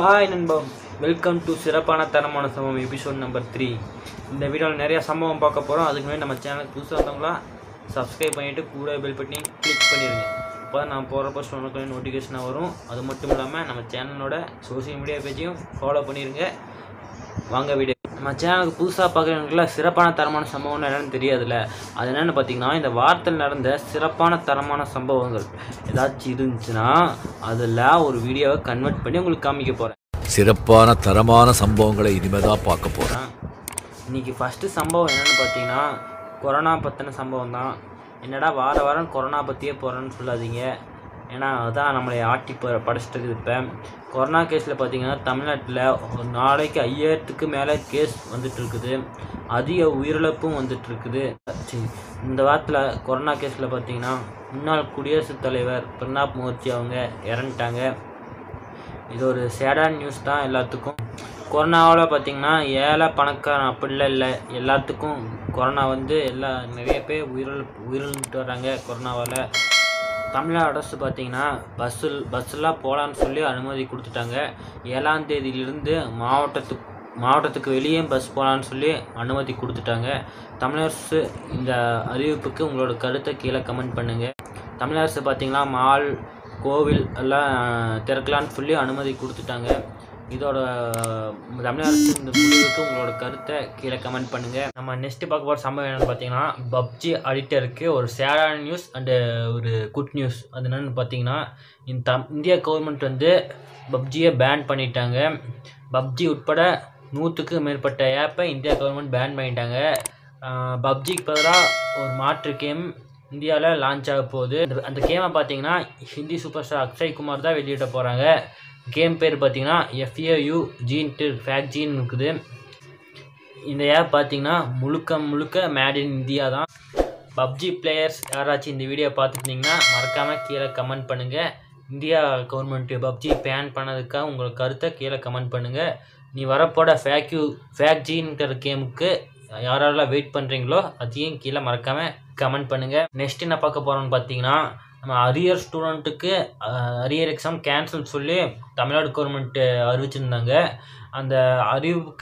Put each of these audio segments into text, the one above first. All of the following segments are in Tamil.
ஹாய் நண்பா வெல்கம் டு சிறப்பான தரமான சம்பவம் எபிசோட் நம்பர் த்ரீ இந்த வீடியோவில் நிறைய சம்பவம் பார்க்க போகிறோம் அதுக்கு முன்னாடி நம்ம சேனலுக்கு புதுசாக வந்தவங்களா சப்ஸ்கிரைப் பண்ணிவிட்டு கூட பெல் பட்டனையும் கிளிக் பண்ணிடுங்க அப்போ தான் நான் போகிற போஸ்ட் உனக்கு நோட்டிஃபிகேஷனாக வரும் அது மட்டும் இல்லாமல் நம்ம சேனலோட சோஷியல் மீடியா பேஜையும் ஃபாலோ பண்ணிடுங்க வாங்க வீடியோ நம்ம சேனலுக்கு புதுசாக பார்க்குறவங்களுக்குல சிறப்பான தரமான சம்பவம்னு என்னென்னு தெரியாதுல்ல அது என்னென்னு பார்த்தீங்கன்னா இந்த வாரத்தில் நடந்த சிறப்பான தரமான சம்பவங்கள் ஏதாச்சும் இருந்துச்சுன்னா அதில் ஒரு வீடியோவை கன்வெர்ட் பண்ணி உங்களுக்கு காமிக்க போகிறேன் சிறப்பான தரமான சம்பவங்களை இனிமேதான் பார்க்க போறோம் இன்னைக்கு ஃபஸ்ட்டு சம்பவம் என்னென்னு பார்த்தீங்கன்னா கொரோனா பற்றின சம்பவம் தான் என்னடா வார வாரம் கொரோனா பற்றியே போகிறேன்னு சொல்லாதீங்க ஏன்னா அதான் நம்மளை ஆட்டி ப படைச்சிட்டு இருக்குது இப்போ கொரோனா கேஸில் பார்த்தீங்கன்னா தமிழ்நாட்டில் ஒரு நாளைக்கு ஐயாயிரத்துக்கு மேலே கேஸ் வந்துட்டு இருக்குது அதிக உயிரிழப்பும் வந்துட்டு இருக்குது சரி இந்த வாரத்தில் கொரோனா கேஸில் பார்த்தீங்கன்னா முன்னாள் குடியரசுத் தலைவர் பிரணாப் முகர்ஜி அவங்க இறந்துட்டாங்க இது ஒரு சேடான நியூஸ் தான் எல்லாத்துக்கும் கொரோனாவில் பார்த்தீங்கன்னா ஏழை பணக்காரன் அப்படிலாம் இல்லை எல்லாத்துக்கும் கொரோனா வந்து எல்லா நிறைய பேர் உயிரிழ உயிரிழந்துட்டு வராங்க கொரோனாவால் தமிழ்நாடு அரசு பார்த்தீங்கன்னா பஸ்ஸில் பஸ்ஸெல்லாம் போகலான்னு சொல்லி அனுமதி கொடுத்துட்டாங்க ஏழாம் தேதியிலிருந்து மாவட்டத்துக்கு மாவட்டத்துக்கு வெளியே பஸ் போகலான்னு சொல்லி அனுமதி கொடுத்துட்டாங்க தமிழரசு இந்த அறிவிப்புக்கு உங்களோட கருத்தை கீழே கமெண்ட் பண்ணுங்கள் தமிழரசு பார்த்தீங்கன்னா மால் கோவில் எல்லாம் திறக்கலான்னு சொல்லி அனுமதி கொடுத்துட்டாங்க இதோட தமிழரசு இந்த முடிவுக்கு உங்களோட கருத்தை கீழே கமெண்ட் பண்ணுங்கள் நம்ம நெக்ஸ்ட் பார்க்க போகிற சம்பவம் என்னென்னு பார்த்தீங்கன்னா பப்ஜி அடிட்டருக்கு ஒரு சேடான நியூஸ் அண்டு ஒரு குட் நியூஸ் அது என்னென்னு பார்த்தீங்கன்னா இந்த தம் இந்திய கவர்மெண்ட் வந்து பப்ஜியை பேன் பண்ணிட்டாங்க பப்ஜி உட்பட நூற்றுக்கு மேற்பட்ட ஆப்பை இந்தியா கவர்மெண்ட் பேன் பண்ணிட்டாங்க பப்ஜிக்கு பதிலாக ஒரு மாற்று கேம் இந்தியாவில் லான்ச் ஆக போகுது அந்த- அந்த கேமை பார்த்தீங்கன்னா ஹிந்தி சூப்பர் ஸ்டார் அக்ஷய் குமார் தான் வெளியிட போகிறாங்க கேம் பேர் பார்த்தீங்கன்னா எஃப்ஏயு ஜீன்ட்டு ஃபேக் ஜீன் இருக்குது இந்த ஆப் பார்த்தீங்கன்னா முழுக்க முழுக்க மேட் இன் இந்தியா தான் பப்ஜி பிளேயர்ஸ் யாராச்சும் இந்த வீடியோ பார்த்துருந்தீங்கன்னா மறக்காமல் கீழே கமெண்ட் பண்ணுங்கள் இந்தியா கவர்மெண்ட் பப்ஜி பேன் பண்ணதுக்காக உங்களோட கருத்தை கீழே கமெண்ட் பண்ணுங்கள் நீ வரப்போட ஃபேக்யூ ஃபேக் ஜின்கிற கேமுக்கு யாரெல்லாம் வெயிட் பண்ணுறீங்களோ அதையும் கீழே மறக்காமல் கமெண்ட் பண்ணுங்கள் நெக்ஸ்ட் என்ன பார்க்க போகிறோம்னு பார்த்தீங்கன்னா நம்ம அரியர் ஸ்டூடெண்ட்டுக்கு அரியர் எக்ஸாம் கேன்சல் சொல்லி தமிழ்நாடு கவர்மெண்ட்டு அறிவிச்சிருந்தாங்க அந்த அறிவிப்புக்கு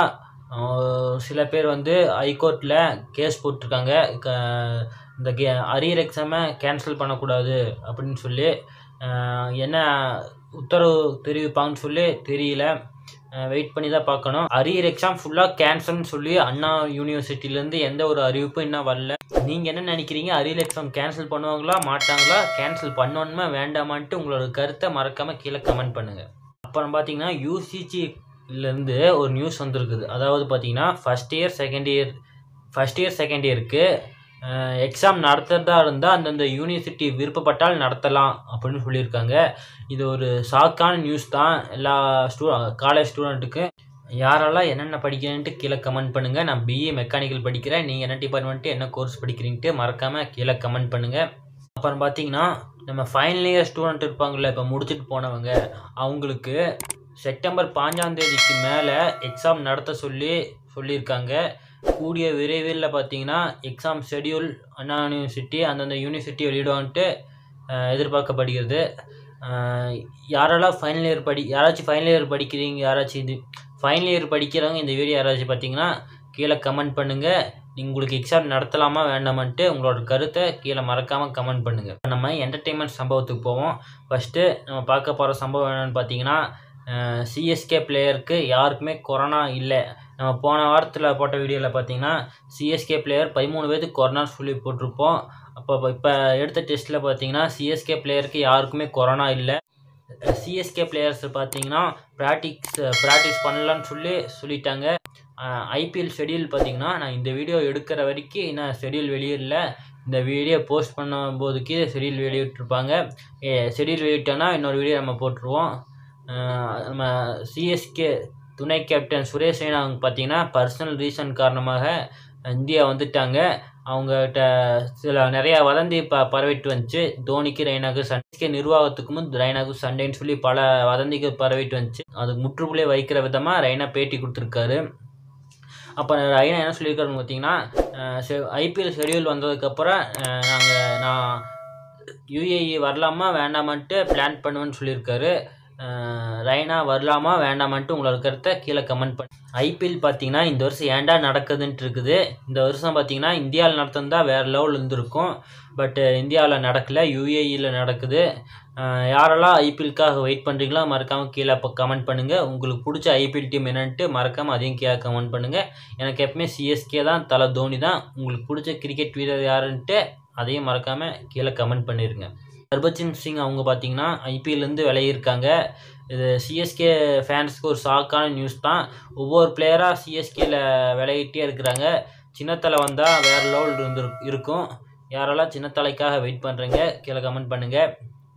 எதிராக சில பேர் வந்து ஹைகோர்ட்டில் கேஸ் போட்டிருக்காங்க க- இந்த கே அரியர் எக்ஸாமை கேன்சல் பண்ணக்கூடாது அப்படின்னு சொல்லி அஹ், என்ன உத்தரவு தெரிவிப்பாங்கன்னு சொல்லி தெரியல வெயிட் பண்ணி தான் பார்க்கணும் அரியர் எக்ஸாம் ஃபுல்லாக கேன்சல்னு சொல்லி அண்ணா யூனிவர்சிட்டிலேருந்து எந்த ஒரு அறிவிப்பும் இன்னும் வரல நீங்கள் என்ன நினைக்கிறீங்க அரியர் எக்ஸாம் கேன்சல் பண்ணுவாங்களா மாட்டாங்களா கேன்சல் பண்ணணுமா வேண்டாமான்ட்டு உங்களோட கருத்தை மறக்காமல் கீழே கமெண்ட் பண்ணுங்கள் அப்புறம் பார்த்தீங்கன்னா யூசிஜிலேருந்து ஒரு நியூஸ் வந்திருக்குது அதாவது பார்த்தீங்கன்னா first year second year first year second இயருக்கு எக்ஸாம் நடத்துறதா இருந்தால் அந்தந்த யூனிவர்சிட்டி விருப்பப்பட்டால் நடத்தலாம் அப்படின்னு சொல்லியிருக்காங்க இது ஒரு ஷாக்கான நியூஸ் தான் எல்லா ஸ்டூ காலேஜ் ஸ்டூடெண்ட்டுக்கு யாரெல்லாம் என்னென்ன படிக்கிறேன்ட்டு கீழே கமெண்ட் பண்ணுங்கள் நான் பிஏ மெக்கானிக்கல் படிக்கிறேன் நீங்கள் என்ன டிபார்ட்மெண்ட்டு என்ன கோர்ஸ் படிக்கிறீன்ட்டு மறக்காமல் கீழே கமெண்ட் பண்ணுங்கள் அப்புறம் பார்த்தீங்கன்னா நம்ம ஃபைனல் இயர் ஸ்டூடெண்ட் இருப்பாங்கள்ல இப்போ முடிச்சுட்டு போனவங்க அவங்களுக்கு செப்டம்பர் பாஞ்சாம் தேதிக்கு மேலே எக்ஸாம் நடத்த சொல்லி சொல்லியிருக்காங்க கூடிய விரைவில் பார்த்தீங்கன்னா எக்ஸாம் ஷெட்யூல் அண்ணா யூனிவர்சிட்டி அந்தந்த யூனிவர்சிட்டி வெளியிடுவான்ட்டு அஹ், எதிர்பார்க்கப்படுகிறது அஹ், யாரெல்லாம் ஃபைனல் இயர் படி யாராச்சும் ஃபைனல் இயர் படிக்கிறீங்க யாராச்சும் இது ஃபைனல் இயர் படிக்கிறவங்க இந்த வீடியோ யாராச்சும் பார்த்தீங்கன்னா கீழே கமெண்ட் பண்ணுங்கள் உங்களுக்கு எக்ஸாம் நடத்தலாமா வேண்டாமான்ட்டு உங்களோட கருத்தை கீழே மறக்காமல் கமெண்ட் பண்ணுங்கள் நம்ம என்டர்டெயின்மெண்ட் சம்பவத்துக்கு போவோம் ஃபஸ்ட்டு நம்ம பார்க்க போகிற சம்பவம் என்னென்னு பார்த்தீங்கன்னா சிஎஸ்கே பிளேயருக்கு யாருக்குமே கொரோனா இல்லை நம்ம போன வாரத்தில் போட்ட வீடியோவில் பார்த்தீங்கன்னா சிஎஸ்கே பிளேயர் பதிமூணு பேருக்கு கொரோனான்னு சொல்லி போட்டிருப்போம் அப்போ இப்போ எடுத்த டெஸ்ட்டில் பார்த்தீங்கன்னா சிஎஸ்கே பிளேயருக்கு யாருக்குமே கொரோனா இல்லை சிஎஸ்கே பிளேயர்ஸ் பார்த்தீங்கன்னா ப்ராக்டிக்ஸ் ப்ராக்டிஸ் பண்ணலான்னு சொல்லி சொல்லிட்டாங்க ஐபிஎல் ஷெடியூல் பார்த்தீங்கன்னா நான் இந்த வீடியோ எடுக்கிற வரைக்கும் இன்னும் ஷெடியூல் வெளியிடல இந்த வீடியோ போஸ்ட் பண்ணும் போதுக்கு ஷெடியூல் வெளியிட்டிருப்பாங்க ஷெடியூல் வெளியிட்டோன்னா இன்னொரு வீடியோ நம்ம போட்டுருவோம் அஹ் நம்ம சிஎஸ்கே துணை கேப்டன் சுரேஷ் ரெய்னா அவங்க பார்த்தீங்கன்னா பர்சனல் ரீசன் காரணமாக இந்தியா வந்துட்டாங்க அவங்ககிட்ட சில நிறையா வதந்தி ப பரவிட்டு வந்துச்சு தோனிக்கு ரெய்னாக்கு சண்டே நிர்வாகத்துக்கும் ரெய்னாக்கு சண்டைன்னு சொல்லி பல வதந்திகள் பரவிட்டு வந்துச்சு அதுக்கு முற்றுப்புள்ளி வைக்கிற விதமாக ரெய்னா பேட்டி கொடுத்துருக்காரு அப்போ ரெய்னா என்ன சொல்லியிருக்காருன்னு பார்த்தீங்கன்னா ஐபிஎல் ஷெடியூல் வந்ததுக்கப்புறம் நாங்கள் நான் யுஏஇ வரலாமா வேண்டாமான்ட்டு பிளான் பண்ணுவேன்னு சொல்லியிருக்காரு ரெய்னா வரலாமா வேண்டாமான்ட்டு உங்களோட கருத்தை கீழே கமெண்ட் பண்ணி ஐபிஎல் பார்த்தீங்கன்னா இந்த வருஷம் ஏன்டா நடக்குதுன்ட்டு இருக்குது இந்த வருஷம் பார்த்தீங்கன்னா இந்தியாவில் நடத்திருந்தா வேறு லெவல் இருந்திருக்கும் பட் இந்தியாவில் நடக்கல யூஏஇயில் நடக்குது அஹ் யாரெல்லாம் ஐபிஎல்க்காக வெயிட் பண்ணுறீங்களோ மறக்காமல் கீழே இப்போ கமெண்ட் பண்ணுங்கள் உங்களுக்கு பிடிச்ச ஐபிஎல் டீம் என்னன்ட்டு மறக்காமல் அதையும் கீழே கமெண்ட் பண்ணுங்கள் எனக்கு எப்பவுமே சிஎஸ்கே தான் தலை தோனி தான் உங்களுக்கு பிடிச்ச கிரிக்கெட் வீரர் யாருன்ட்டு அதையும் மறக்காமல் கீழே கமெண்ட் பண்ணிடுங்க ஹர்பச்சன் சிங் அவங்க பார்த்தீங்கன்னா ஐபிஎல்லேருந்து விளையிருக்காங்க இது சிஎஸ்கே ஃபேன்ஸ்க்கு ஒரு ஷாக்கான நியூஸ் தான் ஒவ்வொரு பிளேயராக சிஎஸ்கேல விளையிட்டே இருக்கிறாங்க சின்னத்தலை வந்தால் வேறு லெவல் இருந்து இருக்கும் யாரெல்லாம் சின்னத்தலைக்காக வெயிட் பண்ணுறீங்க கீழே கமெண்ட் பண்ணுங்கள்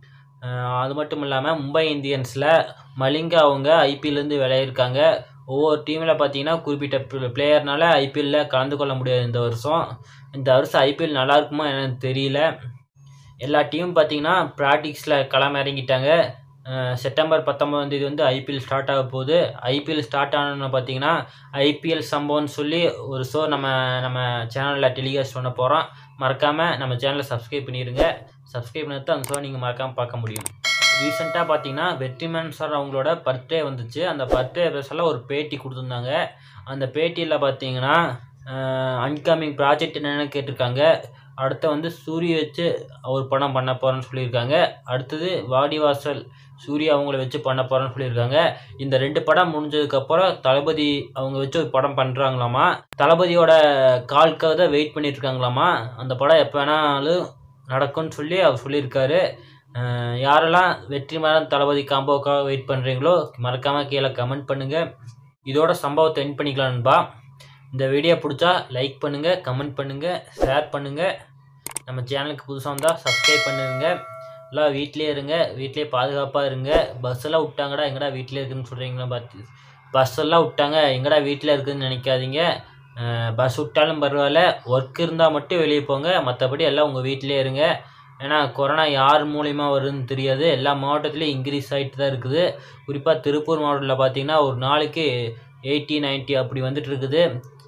அது மட்டும் இல்லாமல் மும்பை இந்தியன்ஸில் மலிங்கா அவங்க ஐபிஎல்லேருந்து விளையிருக்காங்க ஒவ்வொரு டீமில் பார்த்தீங்கன்னா குறிப்பிட்ட பிளேயர்னால ஐபிஎல்லில் கலந்து கொள்ள முடியாது இந்த வருஷம் இந்த வருஷம் ஐபிஎல் நல்லா இருக்குமா என்னன்னு தெரியல எல்லா டீமும் பார்த்தீங்கன்னா ப்ராக்டிக்ஸில் களம் இறங்கிட்டாங்க அஹ் செப்டம்பர் பத்தொம்பதாம் தேதி வந்து ஐபிஎல் ஸ்டார்ட் ஆக போகுது ஐபிஎல் ஸ்டார்ட் ஆனோன்னு பார்த்தீங்கன்னா ஐபிஎல் சம்பவம்னு சொல்லி ஒரு ஷோ நம்ம நம்ம சேனலில் டெலிகாஸ்ட் பண்ண போகிறோம் மறக்காமல் நம்ம சேனலை சப்ஸ்கிரைப் பண்ணிடுங்க சப்ஸ்கிரைப் பண்ணி தான் அந்த ஷோ நீங்கள் மறக்காமல் பார்க்க முடியும் ரீசெண்டாக பார்த்தீங்கன்னா வெற்றிமேன் சார் அவங்களோட பர்த்டே வந்துச்சு அந்த பர்த்டே ஸ்பெஷலாக ஒரு பேட்டி கொடுத்துருந்தாங்க அந்த பேட்டியில் பார்த்தீங்கன்னா அன்கமிங் ப்ராஜெக்ட் என்னென்னு கேட்டிருக்காங்க அடுத்து வந்து சூரிய வச்சு ஒரு படம் பண்ண போகிறேன்னு சொல்லியிருக்காங்க அடுத்தது வாடிவாசல் சூர்யா அவங்கள வச்சு பண்ண போகிறேன்னு சொல்லியிருக்காங்க இந்த ரெண்டு படம் முடிஞ்சதுக்கப்புறம் தளபதி அவங்க வச்சு ஒரு படம் பண்ணுறாங்களாமா தளபதியோட கால்க்காக தான் வெயிட் பண்ணிட்டு இருக்காங்களாமா அந்த படம் எப்போ வேணாலும் நடக்கும்னு சொல்லி அவர் சொல்லியிருக்காரு அஹ் யாரெல்லாம் வெற்றிமாறன் தளபதி காம்போக்காக வெயிட் பண்ணுறீங்களோ மறக்காமல் கீழே கமெண்ட் பண்ணுங்கள் இதோட சம்பவத்தை என் பண்ணிக்கலாம் நண்பா இந்த வீடியோ பிடிச்சா லைக் பண்ணுங்கள் கமெண்ட் பண்ணுங்கள் ஷேர் பண்ணுங்கள் நம்ம சேனலுக்கு புதுசாக வந்தால் சப்ஸ்கிரைப் பண்ணுங்க எல்லாம் வீட்டிலே இருங்க வீட்டிலே பாதுகாப்பாக இருங்க பஸ் எல்லாம் விட்டாங்கடா எங்கடா வீட்டிலே இருக்குன்னு சொல்கிறீங்களா பார்த்து பஸ் எல்லாம் விட்டாங்க எங்கடா வீட்டில் இருக்குதுன்னு நினைக்காதீங்க பஸ் விட்டாலும் பரவாயில்ல ஒர்க் இருந்தால் மட்டும் வெளியே போங்க மற்றபடி எல்லாம் உங்கள் வீட்டிலே இருங்க ஏன்னா கொரோனா யார் மூலிமா வருதுன்னு தெரியாது எல்லா மாவட்டத்துலேயும் இன்க்ரீஸ் ஆகிட்டு தான் இருக்குது குறிப்பாக திருப்பூர் மாவட்டத்தில் பார்த்தீங்கன்னா ஒரு நாளைக்கு எயிட்டி 90 அப்படி வந்துட்டு இருக்குது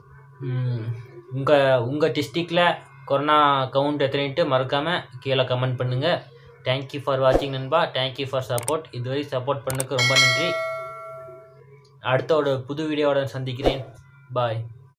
உங்கள் உங்கள் டிஸ்ட்ரிக்டில் கொரோனா கவுண்ட் எத்தனைன்ட்டு மறக்காமல் கீழே கமெண்ட் பண்ணுங்கள் தேங்க்யூ ஃபார் வாட்சிங் நண்பா தேங்க்யூ ஃபார் சப்போர்ட் இதுவரை சப்போர்ட் பண்ணதுக்கு ரொம்ப நன்றி அடுத்த ஒரு புது வீடியோவோட சந்திக்கிறேன் பாய்